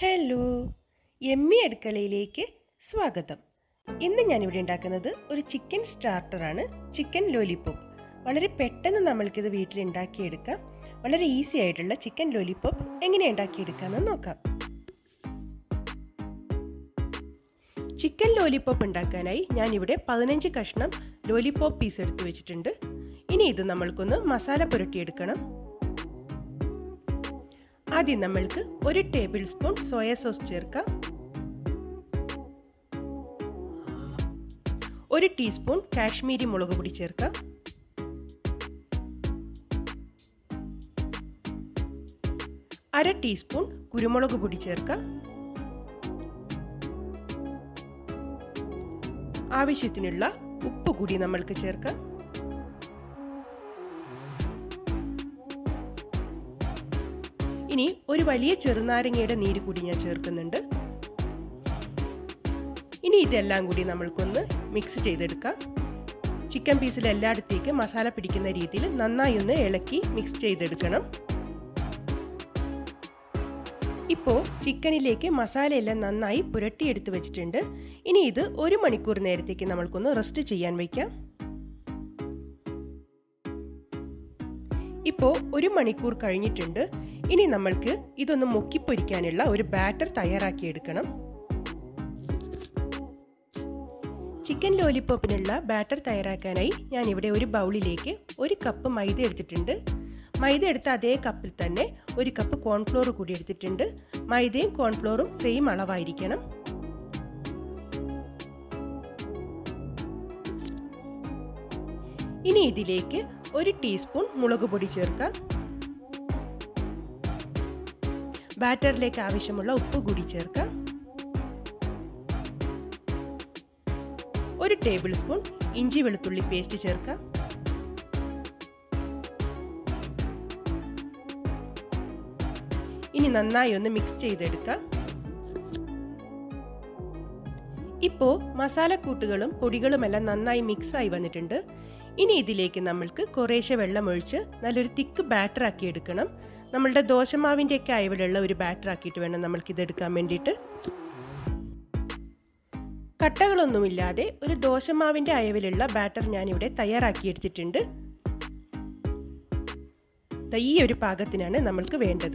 hello എമ്മി അടുക്കളയിലേക്ക് സ്വാഗതം ഇന്ന് ഞാനിവിടെ ഉണ്ടാക്കുന്നത് ഒരു ചിക്കൻ സ്റ്റാർട്ടറാണ് ചിക്കൻ ലോലിപോപ്പ് വളരെ പെട്ടെന്ന് നമ്മൾക്കിത് വീട്ടിൽ ഉണ്ടാക്കിയെടുക്കാം വളരെ ഈസി ആയിട്ടുള്ള ചിക്കൻ ലോലിപോപ്പ് എങ്ങനെ ഉണ്ടാക്കിയെടുക്കാമെന്ന് നോക്കാം ചിക്കൻ ലോലിപോപ്പ് ഉണ്ടാക്കാനായി ഞാനിവിടെ പതിനഞ്ച് കഷ്ണം ലോലിപോപ്പ് പീസ് എടുത്ത് വെച്ചിട്ടുണ്ട് ഇനി ഇത് നമ്മൾക്കൊന്ന് മസാല പുരട്ടിയെടുക്കണം ആദ്യം നമ്മൾക്ക് ഒരു ടേബിൾ സ്പൂൺ സോയ സോസ് ചേർക്കാം ഒരു ടീസ്പൂൺ കാശ്മീരി മുളക് പൊടി ചേർക്കാം അര ടീസ്പൂൺ കുരുമുളക് പൊടി ചേർക്കാം ആവശ്യത്തിനുള്ള ഉപ്പ് കൂടി നമ്മൾക്ക് ചേർക്കാം ഇനി ഒരു വലിയ ചെറുനാരങ്ങയുടെ നീര് കൂടി ഞാൻ ചേർക്കുന്നുണ്ട് ഇനി ഇതെല്ലാം കൂടി നമ്മൾക്കൊന്ന് മിക്സ് ചെയ്തെടുക്കാം ചിക്കൻ പീസിൽ എല്ലായിടത്തേക്ക് മസാല പിടിക്കുന്ന രീതിയിൽ നന്നായി ഒന്ന് ഇളക്കി മിക്സ് ചെയ്തെടുക്കണം ഇപ്പോൾ ചിക്കനിലേക്ക് മസാലയെല്ലാം നന്നായി പുരട്ടിയെടുത്ത് വെച്ചിട്ടുണ്ട് ഇനി ഇത് ഒരു മണിക്കൂർ നേരത്തേക്ക് നമ്മൾക്കൊന്ന് റെസ്റ്റ് ചെയ്യാൻ വയ്ക്കാം ഇപ്പോൾ ഒരു മണിക്കൂർ കഴിഞ്ഞിട്ടുണ്ട് ഇനി നമ്മൾക്ക് ഇതൊന്ന് മുക്കിപ്പൊരിക്കാനുള്ള ഒരു ബാറ്റർ തയ്യാറാക്കിയെടുക്കണം ചിക്കൻ ലോലിപോപ്പിനുള്ള ബാറ്റർ തയ്യാറാക്കാനായി ഞാൻ ഇവിടെ ഒരു ബൗളിലേക്ക് ഒരു കപ്പ് മൈദ എടുത്തിട്ടുണ്ട് മൈദ എടുത്ത അതേ കപ്പിൽ തന്നെ ഒരു കപ്പ് കോൺഫ്ലോർ കൂടി എടുത്തിട്ടുണ്ട് മൈദയും കോൺഫ്ലോറും സെയിം അളവായിരിക്കണം ഇനി ഇതിലേക്ക് ഒരു ടീസ്പൂൺ മുളക് പൊടി ചേർക്കാം ബാറ്ററിലേക്ക് ആവശ്യമുള്ള ഉപ്പ് കൂടി ചേർക്കാം ഒരു ടേബിൾ സ്പൂൺ ഇഞ്ചി വെളുത്തുള്ളി പേസ്റ്റ് ചേർക്കാം ഇനി നന്നായി ഒന്ന് മിക്സ് ചെയ്തെടുക്കാം ഇപ്പോൾ മസാലക്കൂട്ടുകളും പൊടികളുമെല്ലാം നന്നായി മിക്സായി വന്നിട്ടുണ്ട് ഇനി ഇതിലേക്ക് നമ്മൾക്ക് കുറേശ്ശെ വെള്ളം ഒഴിച്ച് നല്ലൊരു തിക്ക് ബാറ്റർ ആക്കി എടുക്കണം നമ്മളുടെ ദോശമാവിൻ്റെ ഒക്കെ അയവിലുള്ള ഒരു ബാറ്റർ ആക്കിയിട്ട് വേണം നമ്മൾക്ക് ഇതെടുക്കാൻ വേണ്ടിയിട്ട് കട്ടകളൊന്നുമില്ലാതെ ഒരു ദോശമാവിൻ്റെ അയവിലുള്ള ബാറ്റർ ഞാനിവിടെ തയ്യാറാക്കി എടുത്തിട്ടുണ്ട് ഈ ഒരു പാകത്തിനാണ് നമ്മൾക്ക് വേണ്ടത്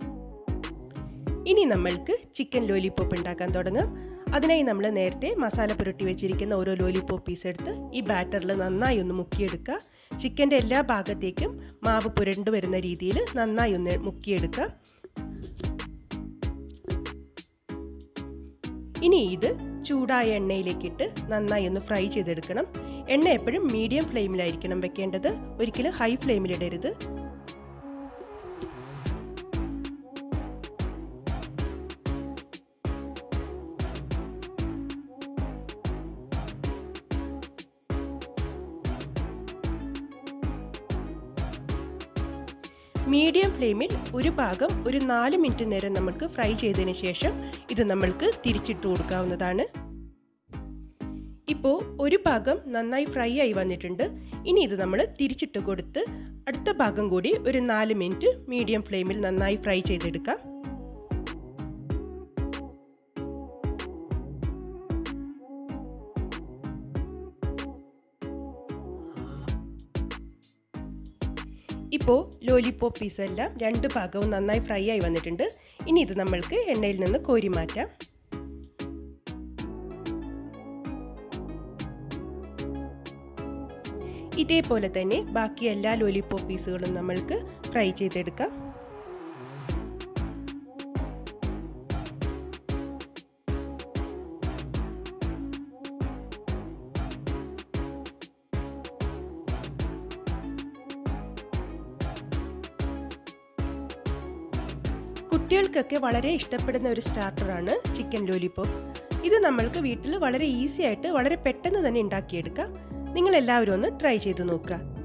ഇനി നമ്മൾക്ക് ചിക്കൻ ലോലിപോപ്പ് ഉണ്ടാക്കാൻ തുടങ്ങാം അതിനായി നമ്മൾ നേരത്തെ മസാല പുരട്ടി വെച്ചിരിക്കുന്ന ഓരോ ലോലിപോപ്പ് പീസ് എടുത്ത് ഈ ബാറ്ററിൽ നന്നായി ഒന്ന് മുക്കിയെടുക്കുക ചിക്കൻ്റെ എല്ലാ ഭാഗത്തേക്കും മാവ് പുരണ്ടു വരുന്ന രീതിയിൽ നന്നായി ഒന്ന് മുക്കിയെടുക്കുക ഇനി ഇത് ചൂടായ എണ്ണയിലേക്കിട്ട് നന്നായി ഒന്ന് ഫ്രൈ ചെയ്തെടുക്കണം എണ്ണ എപ്പോഴും മീഡിയം ഫ്ലെയിമിലായിരിക്കണം വെക്കേണ്ടത് ഒരിക്കലും ഹൈ ഫ്ലെയിമിലിടരുത് മീഡിയം ഫ്ലെയിമിൽ ഒരു ഭാഗം ഒരു നാല് മിനിറ്റ് നേരം നമുക്ക് ഫ്രൈ ചെയ്തതിന് ശേഷം ഇത് നമ്മൾക്ക് തിരിച്ചിട്ട് കൊടുക്കാവുന്നതാണ് ഇപ്പോൾ ഒരു ഭാഗം നന്നായി ഫ്രൈ ആയി വന്നിട്ടുണ്ട് ഇനി ഇത് നമ്മൾ തിരിച്ചിട്ട് കൊടുത്ത് അടുത്ത ഭാഗം കൂടി ഒരു നാല് മിനിറ്റ് മീഡിയം ഫ്ലെയിമിൽ നന്നായി ഫ്രൈ ചെയ്തെടുക്കാം ഇപ്പോൾ ലോലിപോപ്പ് പീസ് എല്ലാം രണ്ട് ഭാഗവും നന്നായി ഫ്രൈ ആയി വന്നിട്ടുണ്ട് ഇനി ഇത് നമ്മൾക്ക് എണ്ണയിൽ നിന്ന് കോരി മാറ്റാം ഇതേപോലെ തന്നെ ബാക്കി എല്ലാ ലോലിപോപ്പ് പീസുകളും നമ്മൾക്ക് ഫ്രൈ ചെയ്തെടുക്കാം കുട്ടികൾക്കൊക്കെ വളരെ ഇഷ്ടപ്പെടുന്ന ഒരു സ്റ്റാർട്ടറാണ് ചിക്കൻ ലോലിപോപ്പ് ഇത് നമ്മൾക്ക് വീട്ടിൽ വളരെ ഈസി ആയിട്ട് വളരെ പെട്ടെന്ന് തന്നെ ഉണ്ടാക്കിയെടുക്കാം നിങ്ങൾ എല്ലാവരും ഒന്ന് ട്രൈ ചെയ്ത് നോക്കുക